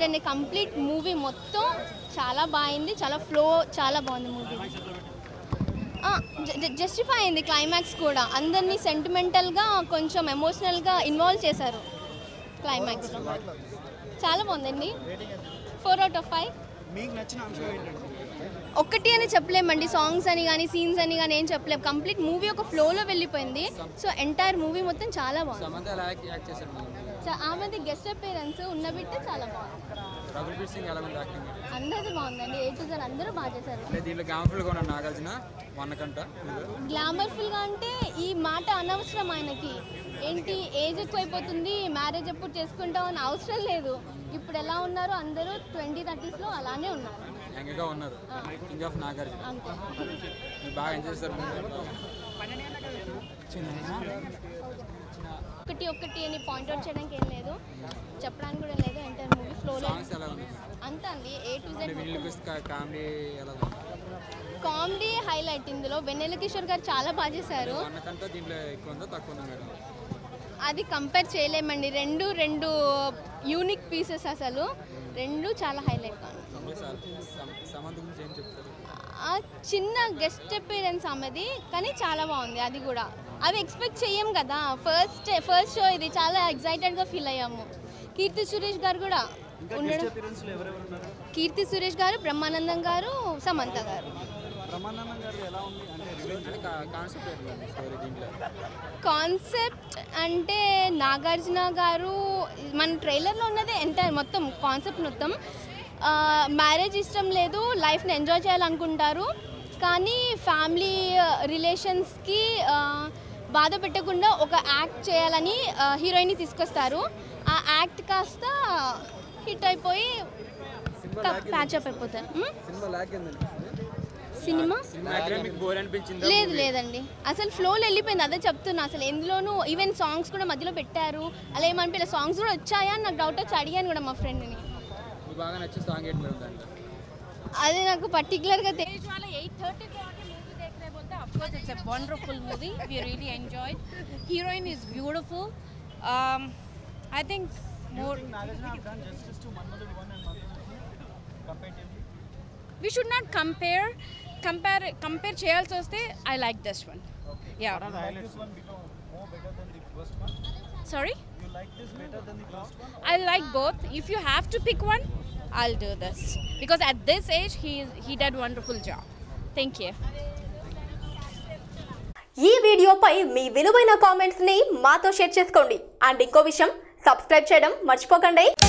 లేదండి complete movie మొత్తం చాలా బాగుంది చాలా ఫ్లో చాలా బాగుంది మూవీ జస్టిఫై అయింది క్లైమాక్స్ కూడా అందరినీ సెంటిమెంటల్గా కొంచెం ఎమోషనల్గా ఇన్వాల్వ్ చేశారు క్లైమాక్స్లో చాలా బాగుందండి ఫోర్ అవుట్ ఆఫ్ ఫైవ్ మీకు నచ్చిన అంశం ఏంటండి ఒక్కటి అని చెప్పలేమండి సాంగ్స్ అని కానీ సీన్స్ అని కానీ ఏం చెప్పలేము కంప్లీట్ మూవీ ఒక ఫ్లోలో వెళ్ళిపోయింది సో ఎంటైర్ మూవీ మొత్తం చాలా బాగుంది సమంత ఎలా యాక్ట్ యాక్ట్ చేశారు మేడం చా- ఆమెది గెస్ట్ అపేరెన్స్ ఉన్న బిట్టే చాలా బాగుంది రఘుబీర్ సింగ్ ఎలా ఉంది యాక్టింగ్ అందరిది బాగుందండి ఏ టు జెడ్ అందరూ బాగా చేశారు అంటే దీంట్లో గ్యాంఫుల్గా ఉన్న నాగార్జున వన్నకంట గ్లామర్ఫుల్గా అంటే ఈ మాట అనవసరం ఆయనకి ఏంటి ఏజ్ ఎక్కువైపోతుంది మ్యారేజ్ ఎప్పుడు చేసుకుంటాం అని అవసరం లేదు ఇప్పుడు ఎలా ఉన్నారో అందరూ ట్వంటీ థర్టీస్లో అలానే ఉన్నారు యంగ్గా ఉన్నారు కింగ్ ఆఫ్ నాగార్జున అంతే మీరు బాగా ఎంజాయ్ చేస్తారు ఒకటి ఒకటి అని పాయింట్అవుట్ చేయడానికి ఏం లేదు చెప్పడానికి కూడా లేదు ఎంటైర్ మూవీ ఫ్లోలో సాంగ్స్ ఎలా ఉంది అంతా అండి ఏ టు అంటే జెడ్ వీళ్ళకి కామెడీ ఎలా ఉంది కామెడీ హైలైట్ ఇందులో వెన్నెల కిషోర్ గారు చాలా బాగా చేశారు వన్నకంట దీంట్లో ఎక్కువ ఉందా తక్కువ ఉందా మేడం అది కంపేర్ చేయలేమండి రెండు రెండు యూనిక్ పీసెస్ అసలు రెండు చాలా హైలైట్గా ఉన్నాయి అంటే స- సమ- సమంత గురించి ఏం చెప్తారు ఆ చిన్న గెస్ట్ అపీరెన్స్ ఆమెది కానీ చాలా బాగుంది అది కూడా అవి ఎక్స్పెక్ట్ చెయ్యం కదా ఫస్ట్ ఫస్ట్ షో ఇది చాలా ఎక్సైటెడ్గా ఫీల్ అయ్యాము కీర్తి సురేష్ గారు కూడా ఇంకా ఉండడం గెస్ట్ అపీరెన్స్లో ఎవరెవరు ఉన్నారు కీర్తి సురేష్ గారు బ్రహ్మానందం గారు సమంత గారు బ్రహ్మానందం గారు ఎలా ఉంది అంటే రివెంజ్ అంటే కాన్సెప్ట్ ఏంటి మేడం స్టోరీ దీంట్లో కాన్సెప్ట్ అంటే నాగార్జున గారు మన ట్రైలర్లో ఉన్నదే ఎంటైర్ మొత్తం కాన్సెప్ట్ మొత్తం మ్యారేజ్ ఇష్టం లేదు లైఫ్ని ఎంజాయ్ చేయాలనుకుంటారు కానీ ఫ్యామిలీ రిలేషన్స్కి బాధ పెట్టకుండా ఒక యాక్ట్ చేయాలని హీరోయిన్ని తీసుకొస్తారు ఆ యాక్ట్ కాస్త హిట్ అయిపోయి ప్యాచప్ అయిపోతారు మ్? సినిమా లాక్ సినిమా సినిమా మీకు బోర్ అనిపించిందా లేదు లేదండి అసలు ఫ్లోలో వెళ్ళిపోయింది అదే చెప్తున్నా అసలు ఎందులోనూ ఈవెన్ సాంగ్స్ కూడా మధ్యలో పెట్టారు అలా ఏమనిపించలేదు సాంగ్స్ కూడా వచ్చాయా అని నాకు డౌట్ వచ్చి అడిగాను కూడా మా ఫ్రెండ్ని మీకు బాగా నచ్చే సాంగ్ ఏంటి మేడం దాంట్లో అది నాకు పర్టికులర్గా తెలియదు एज वाले 8:30 पे आके मूवी देख रहे बोलते हैं of course it's a wonderful movie we really enjoyed heroine is beautiful um i think more Nagarjuna have done justice to Manmadu one and Manmadu comparatively we should not compare compare compare చేయాల్సి వస్తే i like this one yeah What are the highlights? This one become more better than the first one. sorry You like this better than the first one? i like both if you have to pick one i'll do this because at this age he is, he did wonderful job thank you ఈ వీడియోపై మీ విలువైన comments ని మాతో share చేసుకోండి and ఇంకో విషయం subscribe చేయడం మర్చిపోకండి